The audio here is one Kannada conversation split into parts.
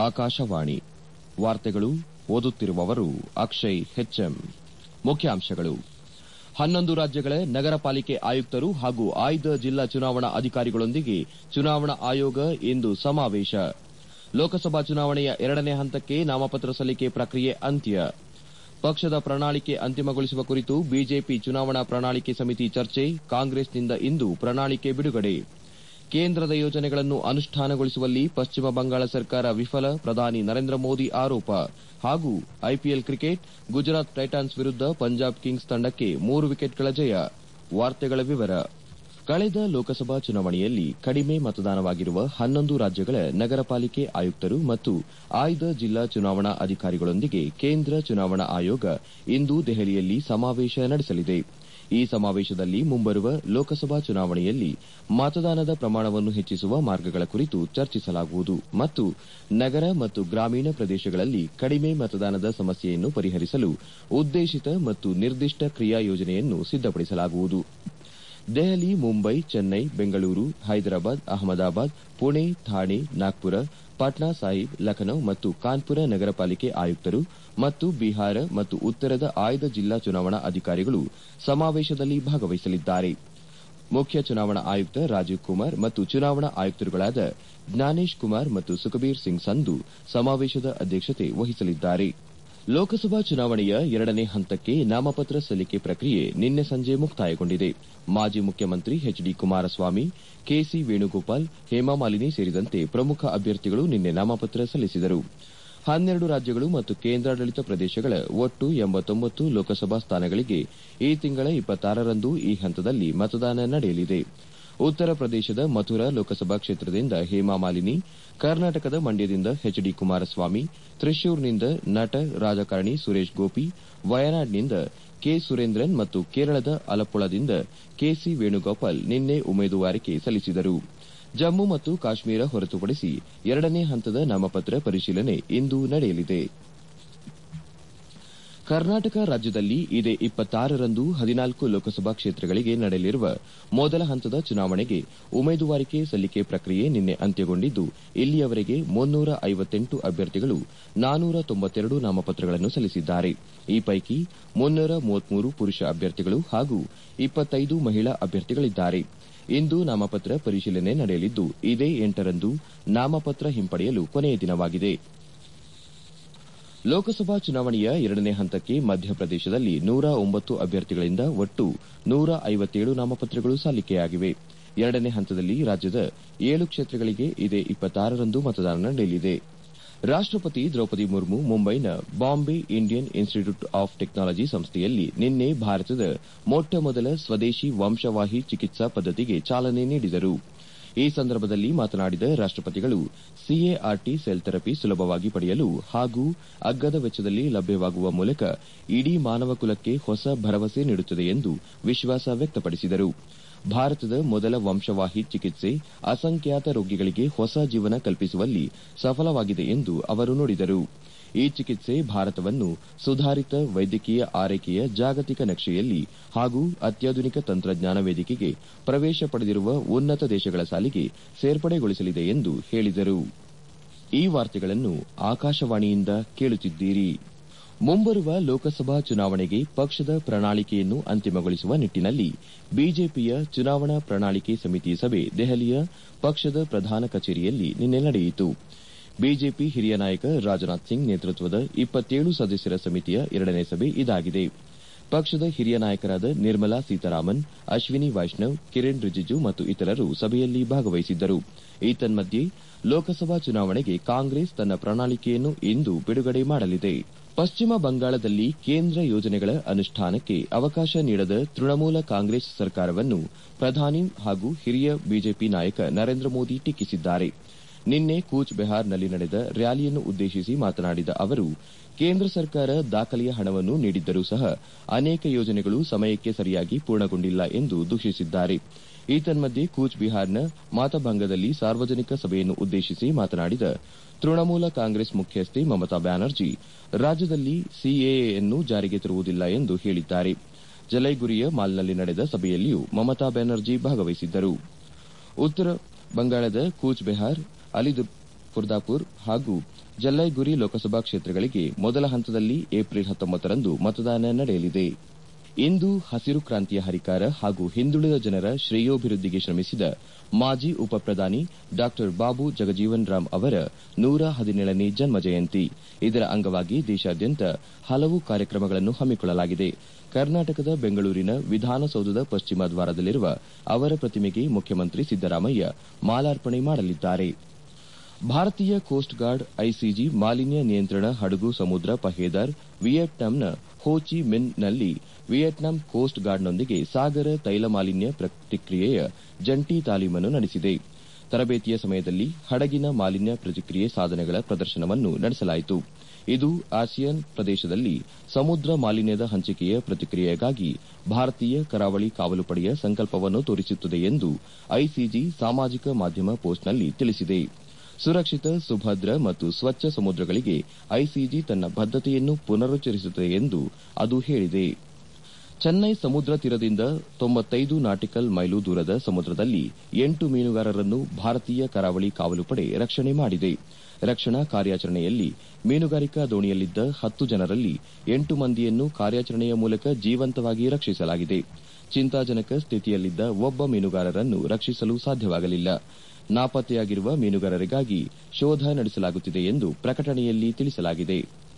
ಆಕಾಶವಾಣಿ ವಾರ್ತೆಗಳು ಓದುತ್ತಿರುವವರು ಅಕ್ಷಯ್ ಹೆಚ್ಎಂ ಮುಖ್ಯಾಂಶಗಳು ಹನ್ನೊಂದು ರಾಜ್ಯಗಳ ನಗರ ಪಾಲಿಕೆ ಆಯುಕ್ತರು ಹಾಗೂ ಆಯ್ದ ಜಿಲ್ಲಾ ಚುನಾವಣಾ ಅಧಿಕಾರಿಗಳೊಂದಿಗೆ ಚುನಾವಣಾ ಆಯೋಗ ಇಂದು ಸಮಾವೇಶ ಲೋಕಸಭಾ ಚುನಾವಣೆಯ ಎರಡನೇ ಹಂತಕ್ಕೆ ನಾಮಪತ್ರ ಸಲ್ಲಿಕೆ ಪ್ರಕ್ರಿಯೆ ಅಂತ್ಯ ಪಕ್ಷದ ಪ್ರಣಾಳಿಕೆ ಅಂತಿಮಗೊಳಿಸುವ ಕುರಿತು ಬಿಜೆಪಿ ಚುನಾವಣಾ ಪ್ರಣಾಳಿಕೆ ಸಮಿತಿ ಚರ್ಚೆ ಕಾಂಗ್ರೆಸ್ನಿಂದ ಇಂದು ಪ್ರಣಾಳಿಕೆ ಬಿಡುಗಡೆ ಕೇಂದ್ರದ ಯೋಜನೆಗಳನ್ನು ಅನುಷ್ಠಾನಗೊಳಿಸುವಲ್ಲಿ ಪಶ್ಚಿಮ ಬಂಗಾಳ ಸರ್ಕಾರ ವಿಫಲ ಪ್ರಧಾನಿ ನರೇಂದ್ರ ಮೋದಿ ಆರೋಪ ಹಾಗೂ ಐಪಿಎಲ್ ಕ್ರಿಕೆಟ್ ಗುಜರಾತ್ ಟೈಟಾನ್ಸ್ ವಿರುದ್ದ ಪಂಜಾಬ್ ಕಿಂಗ್ಸ್ ತಂಡಕ್ಕೆ ಮೂರು ವಿಕೆಟ್ಗಳ ಜಯ ವಾರ್ತೆಗಳ ವಿವರ ಕಳೆದ ಲೋಕಸಭಾ ಚುನಾವಣೆಯಲ್ಲಿ ಕಡಿಮೆ ಮತದಾನವಾಗಿರುವ ಹನ್ನೊಂದು ರಾಜ್ಯಗಳ ನಗರ ಪಾಲಿಕೆ ಆಯುಕ್ತರು ಮತ್ತು ಆಯ್ದ ಜಿಲ್ಲಾ ಚುನಾವಣಾ ಅಧಿಕಾರಿಗಳೊಂದಿಗೆ ಕೇಂದ್ರ ಚುನಾವಣಾ ಆಯೋಗ ಇಂದು ದೆಹಲಿಯಲ್ಲಿ ಸಮಾವೇಶ ನಡೆಸಲಿದೆ ಈ ಸಮಾವೇಶದಲ್ಲಿ ಮುಂಬರುವ ಲೋಕಸಭಾ ಚುನಾವಣೆಯಲ್ಲಿ ಮತದಾನದ ಪ್ರಮಾಣವನ್ನು ಹೆಚ್ಚಿಸುವ ಮಾರ್ಗಗಳ ಕುರಿತು ಚರ್ಚಿಸಲಾಗುವುದು ಮತ್ತು ನಗರ ಮತ್ತು ಗ್ರಾಮೀಣ ಪ್ರದೇಶಗಳಲ್ಲಿ ಕಡಿಮೆ ಮತದಾನದ ಸಮಸ್ಯೆಯನ್ನು ಪರಿಹರಿಸಲು ಉದ್ದೇಶಿತ ಮತ್ತು ನಿರ್ದಿಷ್ಟ ಕ್ರಿಯಾ ಯೋಜನೆಯನ್ನು ಸಿದ್ದಪಡಿಸಲಾಗುವುದು ದೆಹಲಿ ಮುಂಬೈ ಚೆನ್ನೈ ಬೆಂಗಳೂರು ಹೈದರಾಬಾದ್ ಅಹಮದಾಬಾದ್ ಪುಣೆ ಥಾಣೆ ನಾಗ್ಪುರ ಪಾಟ್ನಾ ಸಾಹಿಬ್ ಲಖನೌ ಮತ್ತು ಕಾನ್ಪುರ ನಗರ ಪಾಲಿಕೆ ಆಯುಕ್ತರು ಮತ್ತು ಬಿಹಾರ ಮತ್ತು ಉತ್ತರದ ಆಯ್ದ ಜಿಲ್ಲಾ ಚುನಾವಣಾ ಅಧಿಕಾರಿಗಳು ಸಮಾವೇಶದಲ್ಲಿ ಭಾಗವಹಿಸಲಿದ್ದಾರೆ ಮುಖ್ಯ ಚುನಾವಣಾ ಆಯುಕ್ತ ರಾಜೀವ್ ಕುಮಾರ್ ಮತ್ತು ಚುನಾವಣಾ ಆಯುಕ್ತರುಗಳಾದ ಜ್ಞಾನೇಶ್ ಕುಮಾರ್ ಮತ್ತು ಸುಖಬೀರ್ ಸಿಂಗ್ ಸಂಧು ಸಮಾವೇಶದ ಅಧ್ಯಕ್ಷತೆ ವಹಿಸಲಿದ್ದಾರೆ ಲೋಕಸಭಾ ಚುನಾವಣೆಯ ಎರಡನೇ ಹಂತಕ್ಕೆ ನಾಮಪತ್ರ ಸಲ್ಲಿಕೆ ಪ್ರಕ್ರಿಯೆ ನಿನ್ನೆ ಸಂಜೆ ಮುಕ್ತಾಯಗೊಂಡಿದೆ ಮಾಜಿ ಮುಖ್ಯಮಂತ್ರಿ H D Kumaraswamy KC Venugopal Hema Malini ಸೇರಿದಂತೆ ಪ್ರಮುಖ ಅಭ್ಯರ್ಥಿಗಳು ನಿನ್ನೆ ನಾಮಪತ್ರ ಸಲ್ಲಿಸಿದರು ಹನ್ನೆರಡು ರಾಜ್ಯಗಳು ಮತ್ತು ಕೇಂದ್ರಾಡಳಿತ ಪ್ರದೇಶಗಳ ಒಟ್ಟು ಎಂಬತ್ತೊಂಬತ್ತು ಲೋಕಸಭಾ ಸ್ಥಾನಗಳಿಗೆ ಈ ತಿಂಗಳ ಇಪ್ಪತ್ತಾರರಂದು ಈ ಹಂತದಲ್ಲಿ ಮತದಾನ ನಡೆಯಲಿದೆ ಉತ್ತರ ಪ್ರದೇಶದ ಮಥುರಾ ಲೋಕಸಭಾ ಕ್ಷೇತ್ರದಿಂದ ಹೇಮಾಮಾಲಿನಿ ಕರ್ನಾಟಕದ ಮಂಡ್ಯದಿಂದ ಎಚ್ ಡಿ ಕುಮಾರಸ್ವಾಮಿ ತ್ರಿಶೂರ್ನಿಂದ ನಟ ರಾಜಕಾರಣಿ ಸುರೇಶ್ ಗೋಪಿ ವಯನಾಡ್ನಿಂದ ಕೆ ಸುರೇಂದ್ರನ್ ಮತ್ತು ಕೇರಳದ ಅಲಪ್ಪುಳದಿಂದ ಕೆಸಿ ವೇಣುಗೋಪಾಲ್ ನಿನ್ನೆ ಉಮೇದುವಾರಿಕೆ ಸಲ್ಲಿಸಿದರು ಜಮ್ಮು ಮತ್ತು ಕಾಶ್ಮೀರ ಹೊರತುಪಡಿಸಿ ಎರಡನೇ ಹಂತದ ನಾಮಪತ್ರ ಪರಿಶೀಲನೆ ಇಂದು ನಡೆಯಲಿದೆ ಕರ್ನಾಟಕ ರಾಜ್ಯದಲ್ಲಿ ಇದೇ ಇಪ್ಪತ್ತಾರರಂದು ಹದಿನಾಲ್ಕು ಲೋಕಸಭಾ ಕ್ಷೇತ್ರಗಳಿಗೆ ನಡೆಯಲಿರುವ ಮೊದಲ ಹಂತದ ಚುನಾವಣೆಗೆ ಉಮೇದುವಾರಿಕೆ ಸಲ್ಲಿಕೆ ಪ್ರಕ್ರಿಯೆ ನಿನ್ನೆ ಅಂತ್ಯಗೊಂಡಿದ್ದು ಇಲ್ಲಿಯವರೆಗೆ ಮುನ್ನೂರ ಐವತ್ತೆಂಟು ಅಭ್ಯರ್ಥಿಗಳು ನಾನೂರ ತೊಂಬತ್ತೆರಡು ನಾಮಪತ್ರಗಳನ್ನು ಸಲ್ಲಿಸಿದ್ದಾರೆ ಈ ಪೈಕಿ ಮುನ್ನೂರ ಮೂವತ್ಮೂರು ಪುರುಷ ಅಭ್ಯರ್ಥಿಗಳು ಹಾಗೂ ಇಪ್ಪತ್ತೈದು ಮಹಿಳಾ ಅಭ್ಯರ್ಥಿಗಳಿದ್ದಾರೆ ಇಂದು ನಾಮಪತ್ರ ಪರಿಶೀಲನೆ ನಡೆಯಲಿದ್ದು ಇದೇ ಎಂಟರಂದು ನಾಮಪತ್ರ ಹಿಂಪಡೆಯಲು ಕೊನೆಯ ದಿನವಾಗಿದೆ ಲೋಕಸಭಾ ಚುನಾವಣೆಯ ಎರಡನೇ ಹಂತಕ್ಕೆ ಮಧ್ಯಪ್ರದೇಶದಲ್ಲಿ ನೂರ ಒಂಬತ್ತು ಅಭ್ಯರ್ಥಿಗಳಿಂದ ಒಟ್ಟು ನೂರ ಐವತ್ತೇಳು ನಾಮಪತ್ರಗಳು ಸಲ್ಲಿಕೆಯಾಗಿವೆ ಎರಡನೇ ಹಂತದಲ್ಲಿ ರಾಜ್ಯದ ಏಳು ಕ್ಷೇತ್ರಗಳಿಗೆ ಇದೇ ಇಪ್ಪತ್ತಾರರಂದು ಮತದಾನ ನಡೆಯಲಿದೆ ರಾಷ್ಟಪತಿ ದ್ರೌಪದಿ ಮುರ್ಮು ಮುಂಬೈನ Bombay Indian institute of technology ಸಂಸ್ಥೆಯಲ್ಲಿ ನಿನ್ನೆ ಭಾರತದ ಮೊಟ್ಟ ಮೊದಲ ಸ್ವದೇಶಿ ವಂಶವಾಹಿ ಚಿಕಿತ್ಸಾ ಪದ್ದತಿಗೆ ಚಾಲನೆ ನೀಡಿದರು ಈ ಸಂದರ್ಭದಲ್ಲಿ ಮಾತನಾಡಿದ ರಾಷ್ಟಪತಿಗಳು ಸಿಎಆರ್ಟಿ ಸೆಲ್ ಥೆರಪಿ ಸುಲಭವಾಗಿ ಪಡೆಯಲು ಹಾಗೂ ಅಗ್ಗದ ವೆಚ್ಚದಲ್ಲಿ ಲಭ್ಯವಾಗುವ ಮೂಲಕ ಇಡೀ ಮಾನವ ಕುಲಕ್ಕೆ ಹೊಸ ಭರವಸೆ ನೀಡುತ್ತದೆ ಎಂದು ವಿಶ್ವಾಸ ವ್ಯಕ್ತಪಡಿಸಿದರು ಭಾರತದ ಮೊದಲ ವಂಶವಾಹಿ ಚಿಕಿತ್ಸೆ ಅಸಂಖ್ಯಾತ ರೋಗಿಗಳಿಗೆ ಹೊಸ ಜೀವನ ಕಲ್ಪಿಸುವಲ್ಲಿ ಸಫಲವಾಗಿದೆ ಎಂದು ಅವರು ನುಡಿದರು ಈ ಚಿಕಿತ್ಸೆ ಭಾರತವನ್ನು ಸುಧಾರಿತ ವೈದ್ಯಕೀಯ ಆರೈಕೆಯ ಜಾಗತಿಕ ನಕ್ಷೆಯಲ್ಲಿ ಹಾಗೂ ಅತ್ಯಾಧುನಿಕ ತಂತ್ರಜ್ಞಾನ ವೇದಿಕೆಗೆ ಪ್ರವೇಶ ಪಡೆದಿರುವ ಉನ್ನತ ದೇಶಗಳ ಸಾಲಿಗೆ ಸೇರ್ಪಡೆಗೊಳಿಸಲಿದೆ ಎಂದು ಹೇಳಿದರು ಈ ವಾರ್ತೆಗಳನ್ನು ಆಕಾಶವಾಣಿಯಿಂದ ಕೇಳುತ್ತಿದ್ದೀರಿ ಮುಂಬರುವ ಲೋಕಸಭಾ ಚುನಾವಣೆಗೆ ಪಕ್ಷದ ಪ್ರಣಾಳಿಕೆಯನ್ನು ಅಂತಿಮಗೊಳಿಸುವ ನಿಟ್ಟಿನಲ್ಲಿ ಬಿಜೆಪಿಯ ಚುನಾವಣಾ ಪ್ರಣಾಳಿಕೆ ಸಮಿತಿ ಸಭೆ ದೆಹಲಿಯ ಪಕ್ಷದ ಪ್ರಧಾನ ಕಚೇರಿಯಲ್ಲಿ ನಿನ್ನೆ ನಡೆಯಿತು ಬಿಜೆಪಿ ಹಿರಿಯ ನಾಯಕ ರಾಜನಾಥ್ ಸಿಂಗ್ ನೇತೃತ್ವದ ಇಪ್ಪತ್ತೇಳು ಸದಸ್ಯರ ಸಮಿತಿಯ ಎರಡನೇ ಸಭೆ ಇದಾಗಿದೆ ಪಕ್ಷದ ಹಿರಿಯ ನಾಯಕರಾದ ನಿರ್ಮಲಾ ಸೀತಾರಾಮನ್ ಅಶ್ವಿನಿ ವೈಷ್ಣವ್ ಕಿರಣ್ ರಿಜಿಜು ಮತ್ತು ಇತರರು ಸಭೆಯಲ್ಲಿ ಭಾಗವಹಿಸಿದ್ದರು ಏತನ್ಮಧ್ಯೆ ಲೋಕಸಭಾ ಚುನಾವಣೆಗೆ ಕಾಂಗ್ರೆಸ್ ತನ್ನ ಪ್ರಣಾಳಿಕೆಯನ್ನು ಇಂದು ಬಿಡುಗಡೆ ಮಾಡಲಿದೆ ಪಶ್ಚಿಮ ಬಂಗಾಳದಲ್ಲಿ ಕೇಂದ್ರ ಯೋಜನೆಗಳ ಅನುಷ್ಠಾನಕ್ಕೆ ಅವಕಾಶ ನೀಡದ ತೃಣಮೂಲ ಕಾಂಗ್ರೆಸ್ ಸರ್ಕಾರವನ್ನು ಪ್ರಧಾನಿ ಹಾಗೂ ಹಿರಿಯ ಬಿಜೆಪಿ ನಾಯಕ ನರೇಂದ್ರ ಮೋದಿ ಟೀಕಿಸಿದ್ದಾರೆ ನಿನ್ನೆ ಕೂಚ್ ಬೆಹಾರ್ನಲ್ಲಿ ನಡೆದ ರ್ಯಾಲಿಯನ್ನು ಉದ್ದೇಶಿಸಿ ಮಾತನಾಡಿದ ಅವರು ಕೇಂದ್ರ ಸರ್ಕಾರ ದಾಖಲೆಯ ಹಣವನ್ನು ನೀಡಿದ್ದರೂ ಸಹ ಅನೇಕ ಯೋಜನೆಗಳು ಸಮಯಕ್ಕೆ ಸರಿಯಾಗಿ ಪೂರ್ಣಗೊಂಡಿಲ್ಲ ಎಂದು ದೂಷಿಸಿದ್ದಾರೆ ಏತನ್ಮಧ್ಯೆ ಕೂಚ್ ಬಿಹಾರ್ನ ಮಾತಭಂಗದಲ್ಲಿ ಸಾರ್ವಜನಿಕ ಸಭೆಯನ್ನು ಉದ್ದೇಶಿಸಿ ಮಾತನಾಡಿದ ತೃಣಮೂಲ ಕಾಂಗ್ರೆಸ್ ಮುಖ್ಯಸ್ಥೆ ಮಮತಾ ಬ್ಯಾನರ್ಜಿ ರಾಜ್ಯದಲ್ಲಿ ಸಿಎಎಯನ್ನು ಜಾರಿಗೆ ತರುವುದಿಲ್ಲ ಎಂದು ಹೇಳಿದ್ದಾರೆ ಜಲೈಗುರಿಯ ಮಾಲ್ನಲ್ಲಿ ನಡೆದ ಸಭೆಯಲ್ಲಿಯೂ ಮಮತಾ ಬ್ಯಾನರ್ಜಿ ಭಾಗವಹಿಸಿದ್ದರು ಉತ್ತರ ಬಂಗಾಳದ ಕೂಚ್ ಬೆಹಾರ್ ಅಲಿಪುರ್ದಾಪುರ್ ಹಾಗೂ ಜಲ್ಲೈಗುರಿ ಲೋಕಸಭಾ ಕ್ಷೇತ್ರಗಳಿಗೆ ಮೊದಲ ಹಂತದಲ್ಲಿ ಏಪ್ರಿಲ್ ಹತ್ತೊಂಬತ್ತರಂದು ಮತದಾನ ನಡೆಯಲಿದೆ ಇಂದು ಹಸಿರು ಕ್ರಾಂತಿಯ ಹರಿಕಾರ ಹಾಗೂ ಹಿಂದುಳಿದ ಜನರ ಶ್ರೇಯೋಭಿವೃದ್ಧಿಗೆ ಶ್ರಮಿಸಿದ ಮಾಜಿ ಉಪಪ್ರಧಾನಿ ಡಾ ಬಾಬು ಜಗಜೀವನ್ ರಾಮ್ ಅವರ ನೂರ ಹದಿನೇಳನೇ ಜನ್ಮ ಜಯಂತಿ ಇದರ ಅಂಗವಾಗಿ ದೇಶಾದ್ಯಂತ ಹಲವು ಕಾರ್ಯಕ್ರಮಗಳನ್ನು ಹಮ್ಮಿಕೊಳ್ಳಲಾಗಿದೆ ಕರ್ನಾಟಕದ ಬೆಂಗಳೂರಿನ ವಿಧಾನಸೌಧದ ಪಶ್ಚಿಮ ದ್ವಾರದಲ್ಲಿರುವ ಅವರ ಪ್ರತಿಮೆಗೆ ಮುಖ್ಯಮಂತ್ರಿ ಸಿದ್ದರಾಮಯ್ಯ ಮಾಲಾರ್ಪಣೆ ಮಾಡಲಿದ್ದಾರೆ ಭಾರತೀಯ ಕೋಸ್ಟ್ ಗಾರ್ಡ್ ಐಸಿಜಿ ಮಾಲಿನ್ಯ ನಿಯಂತ್ರಣ ಹಡಗು ಸಮುದ್ರ ಪಹೇದಾರ್ ವಿಯೆಟ್ನಾಂನ ಹೋ ಚಿ ಮಿನ್ನಲ್ಲಿ ವಿಯೆಟ್ನಾಂ ಕೋಸ್ಟ್ ಗಾರ್ಡ್ನೊಂದಿಗೆ ಸಾಗರ ತೈಲ ಮಾಲಿನ್ಯ ಪ್ರತಿಕ್ರಿಯೆಯ ಜಂಟಿ ತಾಲೀಮನ್ನು ನಡೆಸಿದೆ ತರಬೇತಿಯ ಸಮಯದಲ್ಲಿ ಹಡಗಿನ ಮಾಲಿನ್ಯ ಪ್ರತಿಕ್ರಿಯೆ ಸಾಧನಗಳ ಪ್ರದರ್ಶನವನ್ನು ನಡೆಸಲಾಯಿತು ಇದು ಆಸಿಯಾನ್ ಪ್ರದೇಶದಲ್ಲಿ ಸಮುದ್ರ ಮಾಲಿನ್ಯದ ಹಂಚಿಕೆಯ ಪ್ರತಿಕ್ರಿಯೆಗಾಗಿ ಭಾರತೀಯ ಕರಾವಳಿ ಕಾವಲು ಪಡೆಯ ಸಂಕಲ್ಪವನ್ನು ತೋರಿಸುತ್ತದೆ ಎಂದು ಐಸಿಜಿ ಸಾಮಾಜಿಕ ಮಾಧ್ಯಮ ಪೋಸ್ಟ್ನಲ್ಲಿ ತಿಳಿಸಿದೆ ಸುರಕ್ಷಿತ ಸುಭದ್ರ ಮತ್ತು ಸ್ವಚ್ಛ ಸಮುದ್ರಗಳಿಗೆ ಐಸಿಜಿ ತನ್ನ ಬದ್ದತೆಯನ್ನು ಪುನರುಚ್ಚರಿಸುತ್ತದೆ ಎಂದು ಅದು ಹೇಳಿದೆ ಚೆನ್ನೈ ಸಮುದ್ರ ತೀರದಿಂದ ತೊಂಬತ್ತೈದು ನಾಟಿಕಲ್ ಮೈಲು ದೂರದ ಸಮುದ್ರದಲ್ಲಿ ಎಂಟು ಮೀನುಗಾರರನ್ನು ಭಾರತೀಯ ಕರಾವಳಿ ಕಾವಲು ಪಡೆ ರಕ್ಷಣೆ ಮಾಡಿದೆ ರಕ್ಷಣಾ ಕಾರ್ಯಾಚರಣೆಯಲ್ಲಿ ಮೀನುಗಾರಿಕಾ ದೋಣಿಯಲ್ಲಿದ್ದ ಹತ್ತು ಜನರಲ್ಲಿ ಎಂಟು ಮಂದಿಯನ್ನು ಕಾರ್ಯಾಚರಣೆಯ ಮೂಲಕ ಜೀವಂತವಾಗಿ ರಕ್ಷಿಸಲಾಗಿದೆ ಚಿಂತಾಜನಕ ಸ್ಥಿತಿಯಲ್ಲಿದ್ದ ಒಬ್ಬ ಮೀನುಗಾರರನ್ನು ರಕ್ಷಿಸಲು ಸಾಧ್ಯವಾಗಲಿಲ್ಲ ನಾಪತ್ತೆಯಾಗಿರುವ ಮೀನುಗಾರರಿಗಾಗಿ ಶೋಧ ನಡೆಸಲಾಗುತ್ತಿದೆ ಎಂದು ಪ್ರಕಟಣೆಯಲ್ಲಿ ತಿಳಿಸಲಾಗಿದೆ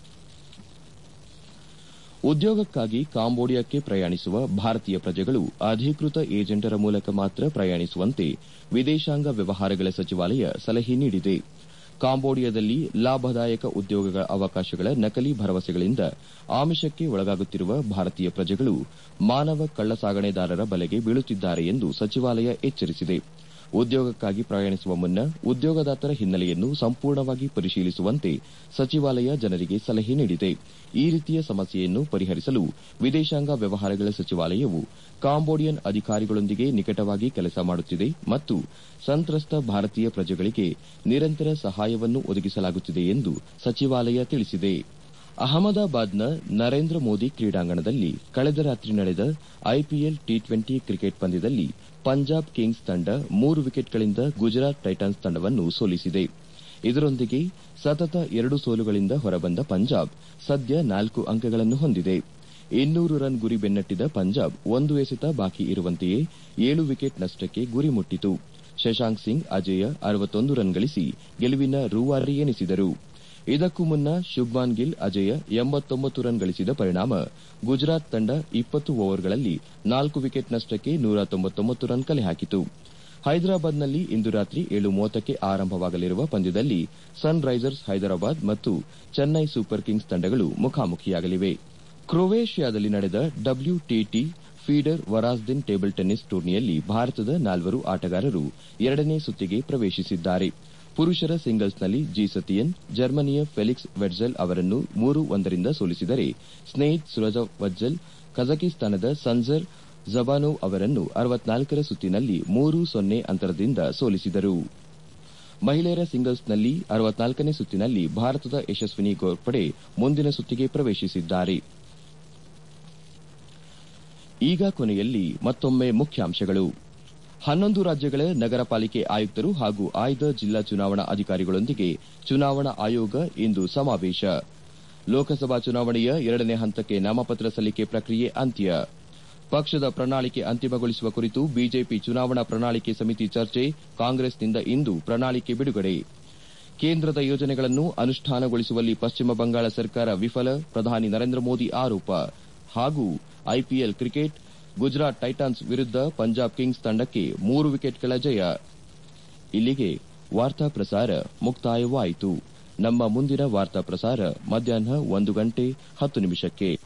ಉದ್ಯೋಗಕ್ಕಾಗಿ ಕಾಂಬೋಡಿಯಾಕ್ಕೆ ಪ್ರಯಾಣಿಸುವ ಭಾರತೀಯ ಪ್ರಜೆಗಳು ಅಧಿಕೃತ ಏಜೆಂಟರ ಮೂಲಕ ಮಾತ್ರ ಪ್ರಯಾಣಿಸುವಂತೆ ವಿದೇಶಾಂಗ ವ್ಯವಹಾರಗಳ ಸಚಿವಾಲಯ ಸಲಹೆ ನೀಡಿದೆ ಕಾಂಬೋಡಿಯಾದಲ್ಲಿ ಲಾಭದಾಯಕ ಉದ್ಯೋಗ ಅವಕಾಶಗಳ ನಕಲಿ ಭರವಸೆಗಳಿಂದ ಆಮಿಷಕ್ಕೆ ಒಳಗಾಗುತ್ತಿರುವ ಭಾರತೀಯ ಪ್ರಜೆಗಳು ಮಾನವ ಕಳ್ಳಸಾಗಣೆದಾರರ ಬಲೆಗೆ ಬೀಳುತ್ತಿದ್ದಾರೆ ಎಂದು ಸಚಿವಾಲಯ ಎಚ್ಚರಿಸಿದೆ ಉದ್ಯೋಗಕ್ಕಾಗಿ ಪ್ರಯಾಣಿಸುವ ಮುನ್ನ ಉದ್ಯೋಗದಾತರ ಹಿನ್ನೆಲೆಯನ್ನು ಸಂಪೂರ್ಣವಾಗಿ ಪರಿಶೀಲಿಸುವಂತೆ ಸಚಿವಾಲಯ ಜನರಿಗೆ ಸಲಹೆ ನೀಡಿದೆ ಈ ರೀತಿಯ ಸಮಸ್ಯೆಯನ್ನು ಪರಿಹರಿಸಲು ವಿದೇಶಾಂಗ ವ್ಯವಹಾರಗಳ ಸಚಿವಾಲಯವು ಕಾಂಬೋಡಿಯನ್ ಅಧಿಕಾರಿಗಳೊಂದಿಗೆ ನಿಕಟವಾಗಿ ಕೆಲಸ ಮಾಡುತ್ತಿದೆ ಮತ್ತು ಸಂತ್ರಸ್ತ ಭಾರತೀಯ ಪ್ರಜೆಗಳಿಗೆ ನಿರಂತರ ಸಹಾಯವನ್ನು ಒದಗಿಸಲಾಗುತ್ತಿದೆ ಎಂದು ಸಚಿವಾಲಯ ತಿಳಿಸಿದೆ ಅಹಮದಾಬಾದ್ನ ನರೇಂದ್ರ ಮೋದಿ ಕ್ರೀಡಾಂಗಣದಲ್ಲಿ ಕಳೆದ ರಾತ್ರಿ ನಡೆದ ಐಪಿಎಲ್ ಟಿ ಟ್ವೆಂಟಿ ಕ್ರಿಕೆಟ್ ಪಂದ್ಯದಲ್ಲಿ ಪಂಜಾಬ್ ಕಿಂಗ್ಸ್ ತಂಡ ಮೂರು ವಿಕೆಟ್ಗಳಿಂದ ಗುಜರಾತ್ ಟೈಟನ್ಸ್ ತಂಡವನ್ನು ಸೋಲಿಸಿದೆ ಇದರೊಂದಿಗೆ ಸತತ ಎರಡು ಸೋಲುಗಳಿಂದ ಹೊರಬಂದ ಪಂಜಾಬ್ ಸದ್ಯ ನಾಲ್ಕು ಅಂಕಗಳನ್ನು ಹೊಂದಿದೆ ಇನ್ನೂರು ರನ್ ಗುರಿ ಬೆನ್ನಟ್ಟಿದ ಪಂಜಾಬ್ ಒಂದು ಎಸೆತ ಬಾಕಿ ಇರುವಂತೆಯೇ ಏಳು ವಿಕೆಟ್ ನಷ್ಟಕ್ಕೆ ಗುರಿ ಮುಟ್ಟಿತು ಶಶಾಂಕ್ ಸಿಂಗ್ ಅಜೇಯ ಅರವತ್ತೊಂದು ರನ್ ಗಳಿಸಿ ಗೆಲುವಿನ ರೂವಾರಿ ಎನಿಸಿದರು ಇದಕ್ಕೂ ಮುನ್ನ ಶುಭ್ಮಾನ್ ಗಿಲ್ ಅಜೇಯ ಎಂಬತ್ತೊಂಬತ್ತು ರನ್ ಗಳಿಸಿದ ಪರಿಣಾಮ ಗುಜರಾತ್ ತಂಡ ಇಪ್ಪತ್ತು ಓವರ್ಗಳಲ್ಲಿ ನಾಲ್ಕು ವಿಕೆಟ್ ನಷ್ಟಕ್ಕೆ ನೂರ ತೊಂಬತ್ತೊಂಬತ್ತು ರನ್ ಕಲೆ ಹಾಕಿತು ಹೈದರಾಬಾದ್ನಲ್ಲಿ ಇಂದು ರಾತ್ರಿ ಏಳು ಮೂವತ್ತಕ್ಕೆ ಆರಂಭವಾಗಲಿರುವ ಪಂದ್ಯದಲ್ಲಿ ಸನ್ ರೈಸರ್ಸ್ ಹೈದರಾಬಾದ್ ಮತ್ತು ಚೆನ್ನೈ ಸೂಪರ್ ಕಿಂಗ್ಸ್ ತಂಡಗಳು ಮುಖಾಮುಖಿಯಾಗಲಿವೆ ಕ್ರೊವೇಷಿಯಾದಲ್ಲಿ ನಡೆದ WTT feeder Varazdin table tennis ಟೂರ್ನಿಯಲ್ಲಿ ಭಾರತದ ನಾಲ್ವರು ಆಟಗಾರರು ಎರಡನೇ ಸುತ್ತಿಗೆ ಪ್ರವೇಶಿಸಿದ್ದಾರೆ ಪುರುಷರ ಸಿಂಗಲ್ಸ್ನಲ್ಲಿ ಜಿ ಸತಿಯನ್ ಜರ್ಮನಿಯ ಫೆಲಿಕ್ಸ್ ವೆಡ್ಜಲ್ ಅವರನ್ನು ಮೂರು ಒಂದರಿಂದ ಸೋಲಿಸಿದರೆ ಸ್ನೇಹಿತ್ ಸುರಜವಜ್ಜಲ್ ಕಜಕಿಸ್ತಾನದ ಸನ್ಜರ್ ಜಬಾನೋವ್ ಅವರನ್ನು ಅರವತ್ನಾಲ್ಕರ ಸುತ್ತಿನಲ್ಲಿ ಮೂರು ಸೊನ್ನೆ ಅಂತರದಿಂದ ಸೋಲಿಸಿದರು ಮಹಿಳೆಯರ ಸಿಂಗಲ್ಸ್ನಲ್ಲಿ ಅರವತ್ನಾಲ್ಕನೇ ಸುತ್ತಿನಲ್ಲಿ ಭಾರತದ ಯಶಸ್ವಿನಿ ಗೋರ್ಪಡೆ ಮುಂದಿನ ಸುತ್ತಿಗೆ ಪ್ರವೇಶಿಸಿದ್ದಾರೆ ಈಗ ಕೊನೆಯಲ್ಲಿ ಮತ್ತೊಮ್ಮೆ ಮುಖ್ಯಾಂಶಗಳು ಹನ್ನೊಂದು ರಾಜ್ಯಗಳ ನಗರ ಪಾಲಿಕೆ ಆಯುಕ್ತರು ಹಾಗೂ ಆಯ್ದ ಜಿಲ್ಲಾ ಚುನಾವಣಾ ಅಧಿಕಾರಿಗಳೊಂದಿಗೆ ಚುನಾವಣಾ ಆಯೋಗ ಇಂದು ಸಮಾವೇಶ ಲೋಕಸಭಾ ಚುನಾವಣೆಯ ಎರಡನೇ ಹಂತಕ್ಕೆ ನಾಮಪತ್ರ ಸಲ್ಲಿಕೆ ಪ್ರಕ್ರಿಯೆ ಅಂತ್ಯ ಪಕ್ಷದ ಪ್ರಣಾಳಿಕೆ ಅಂತಿಮಗೊಳಿಸುವ ಕುರಿತು ಬಿಜೆಪಿ ಚುನಾವಣಾ ಪ್ರಣಾಳಿಕೆ ಸಮಿತಿ ಚರ್ಚೆ ಕಾಂಗ್ರೆಸ್ನಿಂದ ಇಂದು ಪ್ರಣಾಳಿಕೆ ಬಿಡುಗಡೆ ಕೇಂದ್ರದ ಯೋಜನೆಗಳನ್ನು ಅನುಷ್ಠಾನಗೊಳಿಸುವಲ್ಲಿ ಪಶ್ಚಿಮ ಬಂಗಾಳ ಸರ್ಕಾರ ವಿಫಲ ಪ್ರಧಾನಿ ನರೇಂದ್ರ ಮೋದಿ ಆರೋಪ ಹಾಗೂ ಐಪಿಎಲ್ ಕ್ರಿಕೆಟ್ ಗುಜರಾತ್ ಟೈಟಾನ್ಸ್ ವಿರುದ್ಧ ಪಂಜಾಬ್ ಕಿಂಗ್ಸ್ ತಂಡಕ್ಕೆ ಮೂರು ವಿಕೆಟ್ಗಳ ಜಯ ಇಲ್ಲಿಗೆ ವಾರ್ತಾ ಪ್ರಸಾರ ಮುಕ್ತಾಯವಾಯಿತು ನಮ್ಮ ಮುಂದಿನ ವಾರ್ತಾ ಪ್ರಸಾರ ಮಧ್ಯಾಹ್ನ ಒಂದು ಗಂಟೆ ಹತ್ತು ನಿಮಿಷಕ್ಕೆ